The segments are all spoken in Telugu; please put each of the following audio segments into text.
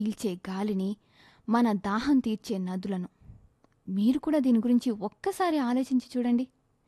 పీల్చే గాలిని మన దాహం తీర్చే నదులను మీరు కూడా దీని గురించి ఒక్కసారి ఆలోచించి చూడండి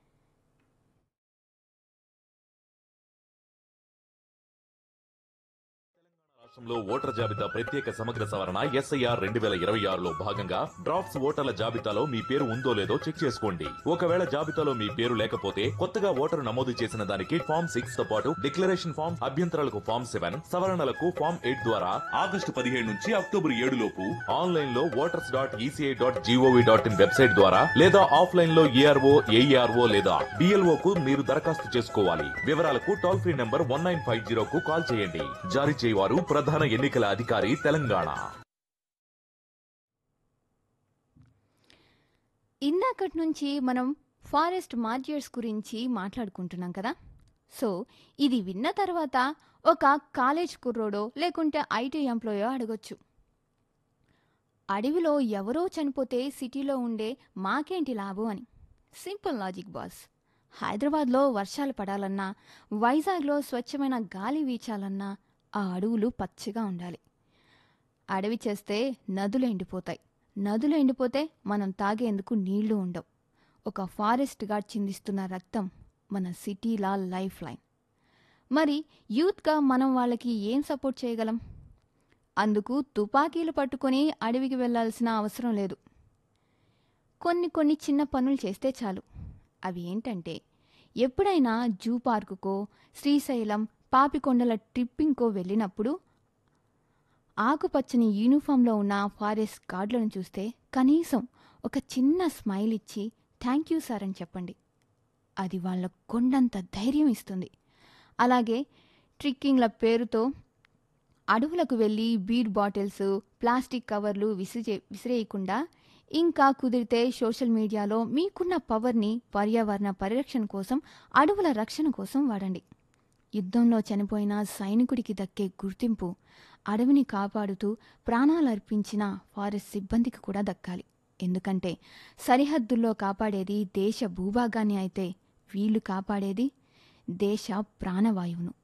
రాష్ట్రంలో ఓటర్ జాబితా ప్రత్యేక సమగ్ర సవరణ ఎస్ఐఆర్ రెండు వేల ఇరవై ఆరులో భాగంగా డ్రాఫ్ట్స్ ఓటర్ల జాబితాలో మీ పేరు ఉందో లేదో చెక్ చేసుకోండి ఒకవేళ జాబితాలో మీ పేరు లేకపోతే కొత్తగా ఓటరు నమోదు చేసిన దానికి ఫామ్ సిక్స్ తో పాటు డిక్లరేషన్ ఫామ్ అభ్యంతరాలకు ఫామ్ సెవెన్ సవరణలకు ఫామ్ ఎయిట్ ద్వారా ఆగస్టు పదిహేడు నుంచి అక్టోబర్ ఏడు లోపు ఆన్లైన్ లో voters dot ECI dot G O V dot in website ద్వారా లేదా ఆఫ్లైన్ లో ఏఆర్ఓ ఏఈఆర్ఓ లేదా డిఎల్ఓ కు మీరు దరఖాస్తు చేసుకోవాలి వివరాలకు toll free number one nine five zero కు కాల్ చేయండి జారీ చేయవారు ప్రధాన ఎన్నికల అధికారి తెలంగాణ ఇందాకటి నుంచి మనం ఫారెస్ట్ మార్జియర్స్ గురించి మాట్లాడుకుంటున్నాం కదా సో ఇది విన్న తర్వాత ఒక కాలేజ్ కుర్రోడో లేకుంటే ఐటీ ఎంప్లాయో అడగొచ్చు అడవిలో ఎవరో చనిపోతే సిటీలో ఉండే మాకేంటి లాభం అని సింపుల్ లాజిక్ బాస్ హైదరాబాద్లో వర్షాలు పడాలన్నా వైజాగ్లో స్వచ్ఛమైన గాలి వీచాలన్నా ఆ అడవులు పచ్చగా ఉండాలి అడవి చేస్తే నదులు ఎండిపోతాయి నదులు ఎండిపోతే మనం తాగేందుకు నీళ్లు ఉండవు ఒక ఫారెస్ట్ గార్డ్ చిందిస్తున్న రక్తం మన సిటీలా లైఫ్ లైన్ మరి యూత్గా మనం వాళ్ళకి ఏం సపోర్ట్ చేయగలం అందుకు తుపాకీలు పట్టుకొని అడవికి వెళ్ళాల్సిన అవసరం లేదు కొన్ని కొన్ని చిన్న పనులు చేస్తే చాలు అవి ఏంటంటే ఎప్పుడైనా జూ పార్కుకో శ్రీశైలం పాపికొండల ట్రిప్పింగ్కో వెళ్ళినప్పుడు ఆకుపచ్చని యూనిఫామ్లో ఉన్న ఫారెస్ట్ గార్డులను చూస్తే కనీసం ఒక చిన్న స్మైల్ ఇచ్చి థ్యాంక్ యూ సార్ అని చెప్పండి అది వాళ్ళ కొండంత ధైర్యం ఇస్తుంది అలాగే ట్రిక్కింగ్ల పేరుతో అడవులకు వెళ్ళి బీర్ బాటిల్స్ ప్లాస్టిక్ కవర్లు విసిరే విసిరేయకుండా ఇంకా కుదిరితే సోషల్ మీడియాలో మీకున్న పవర్ని పర్యావరణ పరిరక్షణ కోసం అడవుల రక్షణ కోసం వాడండి యుద్ధంలో చనిపోయిన సైనికుడికి దక్కే గుర్తింపు అడవిని కాపాడుతూ ప్రాణాలర్పించిన ఫారెస్ట్ సిబ్బందికి కూడా దక్కాలి ఎందుకంటే సరిహద్దుల్లో కాపాడేది దేశ భూభాగాన్ని అయితే వీళ్ళు కాపాడేది దేశ ప్రాణవాయువును